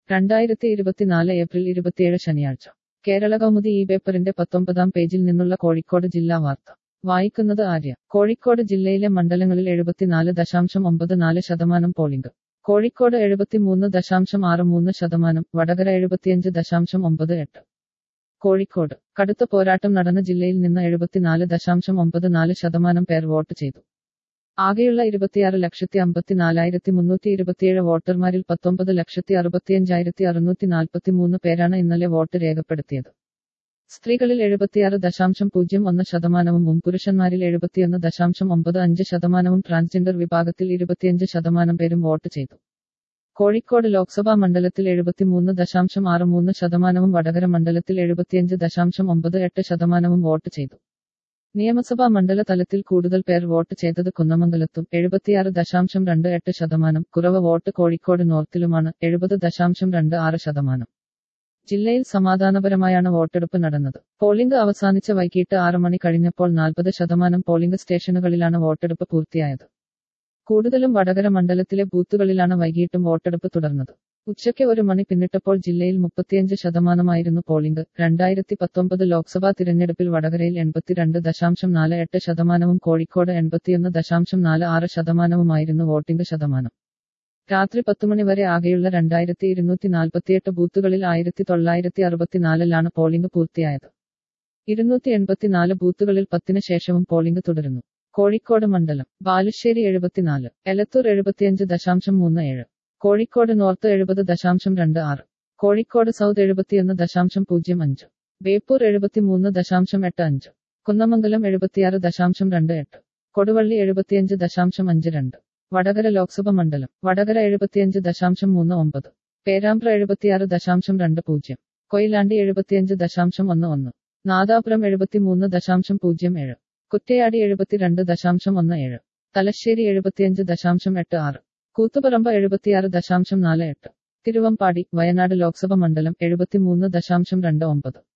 രണ്ടായിരത്തി ഇരുപത്തിനാല് ഏപ്രിൽ ഇരുപത്തിയേഴ് ശനിയാഴ്ച കേരള കൗമുദി ഈ പേപ്പറിന്റെ പത്തൊമ്പതാം പേജിൽ നിന്നുള്ള കോഴിക്കോട് ജില്ലാ വാർത്ത വായിക്കുന്നത് ആര്യ കോഴിക്കോട് ജില്ലയിലെ മണ്ഡലങ്ങളിൽ എഴുപത്തിനാല് ദശാംശം ഒമ്പത് നാല് ശതമാനം പോളിംഗ് കോഴിക്കോട് എഴുപത്തിമൂന്ന് ദശാംശം ആറ് മൂന്ന് ശതമാനം വടകര എഴുപത്തിയഞ്ച് ദശാംശം ഒമ്പത് എട്ട് കോഴിക്കോട് കടുത്ത പോരാട്ടം നടന്ന ജില്ലയിൽ നിന്ന് എഴുപത്തിനാല് ദശാംശം ഒമ്പത് നാല് ശതമാനം പേർ വോട്ട് ചെയ്തു ആകെയുള്ള ഇരുപത്തിയാറ് ലക്ഷത്തി അമ്പത്തിനാലായിരത്തി മുന്നൂറ്റി ഇരുപത്തിയേഴ് വോട്ടർമാരിൽ പത്തൊമ്പത് ലക്ഷത്തി അറുപത്തിയഞ്ചായിരത്തി അറുന്നൂറ്റി നാൽപ്പത്തി മൂന്ന് പേരാണ് ഇന്നലെ വോട്ട് രേഖപ്പെടുത്തിയത് സ്ത്രീകളിൽ എഴുപത്തിയാറ് ദശാംശം പൂജ്യം ഒന്ന് ശതമാനവും പുരുഷന്മാരിൽ എഴുപത്തിയൊന്ന് ദശാംശം ഒമ്പത് അഞ്ച് ശതമാനവും ട്രാൻസ്ജെൻഡർ വിഭാഗത്തിൽ ഇരുപത്തിയഞ്ച് ശതമാനം പേരും വോട്ട് ചെയ്തു കോഴിക്കോട് ലോക്സഭാ മണ്ഡലത്തിൽ എഴുപത്തിമൂന്ന് ദശാംശം ആറ് മൂന്ന് ശതമാനവും വടകര മണ്ഡലത്തിൽ എഴുപത്തിയഞ്ച് ദശാംശം ഒമ്പത് എട്ട് ശതമാനവും വോട്ട് ചെയ്തു നിയമസഭാ മണ്ഡല തലത്തിൽ കൂടുതൽ പേർ വോട്ട് ചെയ്തത് കുന്നമംഗലത്തും എഴുപത്തിയാറ് ദശാംശം രണ്ട് എട്ട് ശതമാനം കുറവ് വോട്ട് കോഴിക്കോട് നോർത്തിലുമാണ് എഴുപത് ദശാംശം രണ്ട് ആറ് ശതമാനം ജില്ലയിൽ സമാധാനപരമായാണ് വോട്ടെടുപ്പ് നടന്നത് പോളിംഗ് അവസാനിച്ച വൈകിട്ട് ആറ് മണി കഴിഞ്ഞപ്പോൾ നാൽപ്പത് ശതമാനം പോളിംഗ് സ്റ്റേഷനുകളിലാണ് വോട്ടെടുപ്പ് പൂർത്തിയായത് കൂടുതലും വടകര മണ്ഡലത്തിലെ ബൂത്തുകളിലാണ് വൈകിട്ടും വോട്ടെടുപ്പ് തുടർന്നത് ഉച്ചയ്ക്ക് ഒരു മണി പിന്നിട്ടപ്പോൾ ജില്ലയിൽ മുപ്പത്തിയഞ്ച് ശതമാനമായിരുന്നു പോളിംഗ് രണ്ടായിരത്തി പത്തൊമ്പത് ലോക്സഭാ തിരഞ്ഞെടുപ്പിൽ വടകരയിൽ എൺപത്തിരണ്ട് ദശാംശം നാല് എട്ട് ശതമാനവും കോഴിക്കോട് എൺപത്തിയൊന്ന് ദശാംശം നാല് ആറ് ശതമാനവുമായിരുന്നു വോട്ടിംഗ് ശതമാനം രാത്രി പത്തുമണി വരെ ആകെയുള്ള രണ്ടായിരത്തി ഇരുന്നൂറ്റി നാൽപ്പത്തിയെട്ട് ബൂത്തുകളിൽ ആയിരത്തി തൊള്ളായിരത്തി അറുപത്തിനാലിലാണ് പോളിംഗ് പൂർത്തിയായത് ഇരുന്നൂറ്റി എൺപത്തിനാല് ബൂത്തുകളിൽ പത്തിന് ശേഷവും പോളിംഗ് തുടരുന്നു കോഴിക്കോട് മണ്ഡലം ബാലുശ്ശേരി എഴുപത്തിനാല് എലത്തൂർ എഴുപത്തിയഞ്ച് ദശാംശം മൂന്ന് ഏഴ് കോഴിക്കോട് നോർത്ത് എഴുപത് ദശാംശം രണ്ട് ആറ് കോഴിക്കോട് സൗത്ത് എഴുപത്തിയൊന്ന് ദശാംശം പൂജ്യം അഞ്ച് ബേപ്പൂർ എഴുപത്തിമൂന്ന് ദശാംശം എട്ട് അഞ്ച് കുന്നമംഗലം എഴുപത്തിയാറ് ദശാംശം രണ്ട് എട്ട് കൊടുവള്ളി എഴുപത്തിയഞ്ച് ദശാംശം അഞ്ച് രണ്ട് വടകര ലോക്സഭ മണ്ഡലം വടകര എഴുപത്തിയഞ്ച് ദശാംശം മൂന്ന് ഒമ്പത് പേരാമ്പ്ര എഴുപത്തിയാറ് ദശാംശം രണ്ട് പൂജ്യം കൊയിലാണ്ടി എഴുപത്തിയഞ്ച് ദശാംശം ഒന്ന് ഒന്ന് നാദാപുരം എഴുപത്തിമൂന്ന് ദശാംശം പൂജ്യം ഏഴ് കുറ്റയാടി എഴുപത്തിരണ്ട് ദശാംശം ഒന്ന് ഏഴ് തലശ്ശേരി എഴുപത്തിയഞ്ച് ദശാംശം എട്ട് ആറ് കൂത്തുപറമ്പ് എഴുപത്തിയാറ് ദശാംശം നാല് എട്ട് തിരുവമ്പാടി വയനാട് ലോക്സഭ മണ്ഡലം എഴുപത്തിമൂന്ന് ദശാംശം രണ്ട് ഒമ്പത്